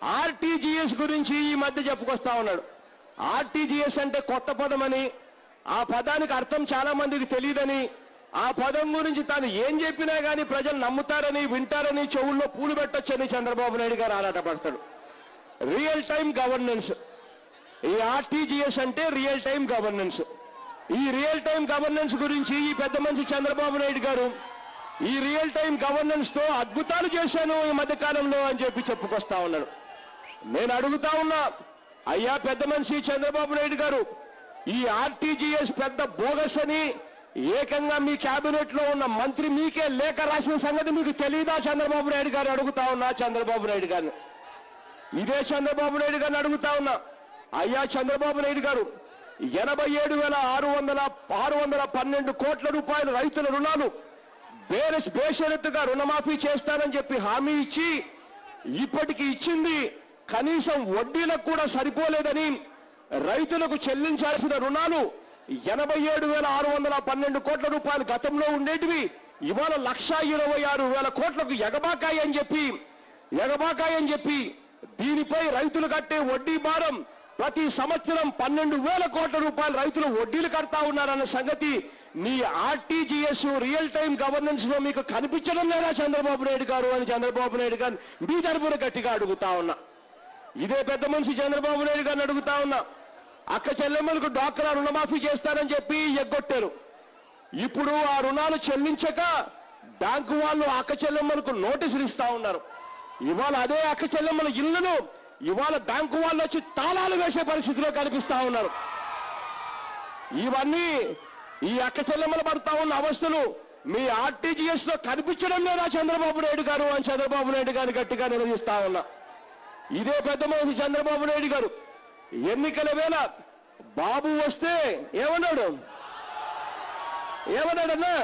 RTGS గురించి ఈ మధ్య చెప్పుకొస్తా ఉన్నాడు ఆర్టీజీఎస్ అంటే కొత్త పదం అని ఆ పదానికి అర్థం చాలా మందికి తెలియదని ఆ పదం గురించి తాను ఏం చెప్పినా కానీ ప్రజలు నమ్ముతారని వింటారని చెవుల్లో పూలు పెట్టొచ్చని చంద్రబాబు నాయుడు గారు ఆరాటపడతాడు రియల్ టైం గవర్నెన్స్ ఈ ఆర్టీజీఎస్ అంటే రియల్ టైం గవర్నెన్స్ ఈ రియల్ టైం గవర్నెన్స్ గురించి ఈ పెద్ద మనిషి చంద్రబాబు నాయుడు గారు ఈ రియల్ టైం గవర్నెన్స్ తో అద్భుతాలు చేశాను ఈ మధ్య కాలంలో అని చెప్పి చెప్పుకొస్తా ఉన్నాడు నేను అడుగుతా ఉన్నా అయ్యా పెద్ద మనిషి చంద్రబాబు నాయుడు గారు ఈ ఆర్టీజీఎస్ పెద్ద బోగస్ అని ఏకంగా మీ కేబినెట్ లో ఉన్న మంత్రి మీకే లేఖ రాసిన సంగతి మీకు తెలియదా చంద్రబాబు నాయుడు గారు అడుగుతా ఉన్నా చంద్రబాబు నాయుడు గారిని ఇదే చంద్రబాబు నాయుడు గారిని అడుగుతా ఉన్నా అయ్యా చంద్రబాబు నాయుడు గారు ఎనభై ఏడు వేల ఆరు వందల ఆరు వందల పన్నెండు కోట్ల రూపాయల రైతుల రుణాలు బేర బేషరతుగా రుణమాఫీ చేస్తానని చెప్పి హామీ ఇచ్చి ఇప్పటికి ఇచ్చింది కనీసం వడ్డీలకు కూడా సరిపోలేదని రైతులకు చెల్లించాల్సిన రుణాలు ఎనభై ఏడు వేల ఆరు వందల పన్నెండు కోట్ల రూపాయలు గతంలో ఉండేటివి ఇవాళ లక్ష ఇరవై ఆరు వేల కోట్లకు ఎగబాకాయి అని చెప్పి ఎగబాకాయి అని చెప్పి దీనిపై రైతులు కట్టే వడ్డీ భారం ప్రతి సంవత్సరం పన్నెండు వేల కోట్ల రూపాయలు రైతులు వడ్డీలు కడతా ఉన్నారన్న సంగతి మీ ఆర్టీజీఎస్ రియల్ టైం గవర్నెన్స్ లో మీకు కనిపించడం లేదా చంద్రబాబు నాయుడు గారు అని చంద్రబాబు నాయుడు గారు మీ తరపున గట్టిగా అడుగుతా ఉన్నా ఇదే పెద్ద మనిషి చంద్రబాబు నాయుడు గారిని అడుగుతా ఉన్నా అక్క చెల్లెమ్మలకు డాక్రా రుణమాఫీ చేస్తారని చెప్పి ఎగ్గొట్టారు ఇప్పుడు ఆ రుణాలు చెల్లించక బ్యాంకు వాళ్ళు అక్క చెల్లెమ్మలకు నోటీసులు ఇస్తా ఉన్నారు ఇవాళ అదే అక్క చెల్లెమ్మల ఇళ్లను ఇవాళ బ్యాంకు వాళ్ళు వచ్చి తాళాలు వేసే పరిస్థితిలో కనిపిస్తా ఉన్నారు ఇవన్నీ ఈ అక్క చెల్లెమ్మలు పడతా ఉన్న అవస్థలు మీ ఆర్టీజీఎస్ లో కనిపించడం లేదా చంద్రబాబు నాయుడు గారు అని చంద్రబాబు నాయుడు గారిని గట్టిగా నిర్వహిస్తా ఉన్నా ఇదే పెద్ద మనిషి చంద్రబాబు నాయుడు గారు ఎన్నికల వేళ బాబు వస్తే ఏమన్నాడు ఏమన్నాడన్నా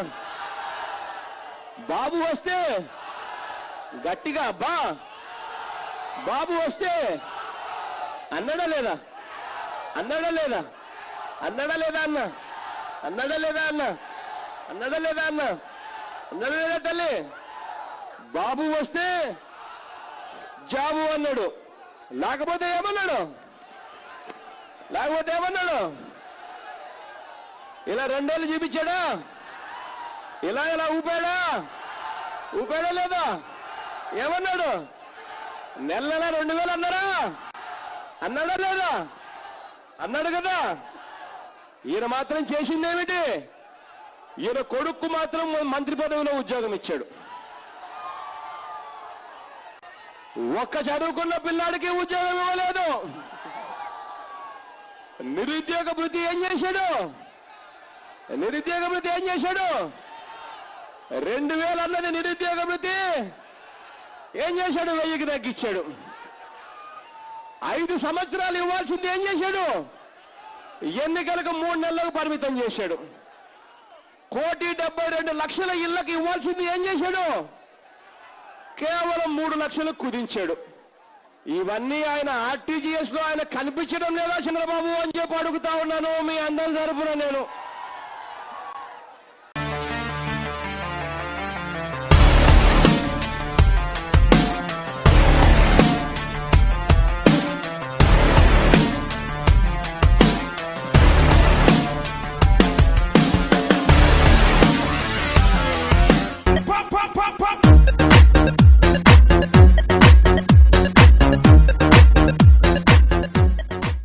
బాబు వస్తే గట్టిగా అబ్బా బాబు వస్తే అన్నాడా లేదా అన్నాడా లేదా అన్నాడా లేదా అన్న అన్నాడా లేదా అన్న అన్నాడా లేదా అన్న అన్నాడా లేదా తల్లి బాబు వస్తే జాబు అన్నాడు లేకపోతే ఏమన్నాడు లేకపోతే ఏమన్నాడు ఇలా రెండేళ్ళు చూపించాడా ఇలా ఇలా ఊపాడా ఊపాడా లేదా ఏమన్నాడు నెల నెల రెండు వేలు అన్నారా అన్నాడా లేదా అన్నాడు కదా ఈయన మాత్రం చేసిందేమిటి ఈయన కొడుకు మాత్రం మంత్రి పదవిలో ఉద్యోగం ఇచ్చాడు ఒక్క చదువుకున్న పిల్లాడికి ఉద్యోగం ఇవ్వలేదు నిరుద్యోగ వృత్తి ఏం చేశాడు నిరుద్యోగ వృత్తి ఏం చేశాడు రెండు వేలు అన్నది నిరుద్యోగ వృత్తి ఏం చేశాడు వెయ్యికి తగ్గించాడు ఐదు సంవత్సరాలు ఇవ్వాల్సింది ఏం చేశాడు ఎన్నికలకు మూడు నెలలకు పరిమితం చేశాడు కోటి డెబ్బై రెండు లక్షల ఇళ్లకు ఇవ్వాల్సింది ఏం చేశాడు కేవలం మూడు లక్షలు కుదించాడు ఇవన్నీ ఆయన ఆర్టీజీఎస్ లో ఆయన కనిపించడం లేదా చంద్రబాబు అని చెప్పి అడుగుతా ఉన్నాను మీ అందరి తరపున నేను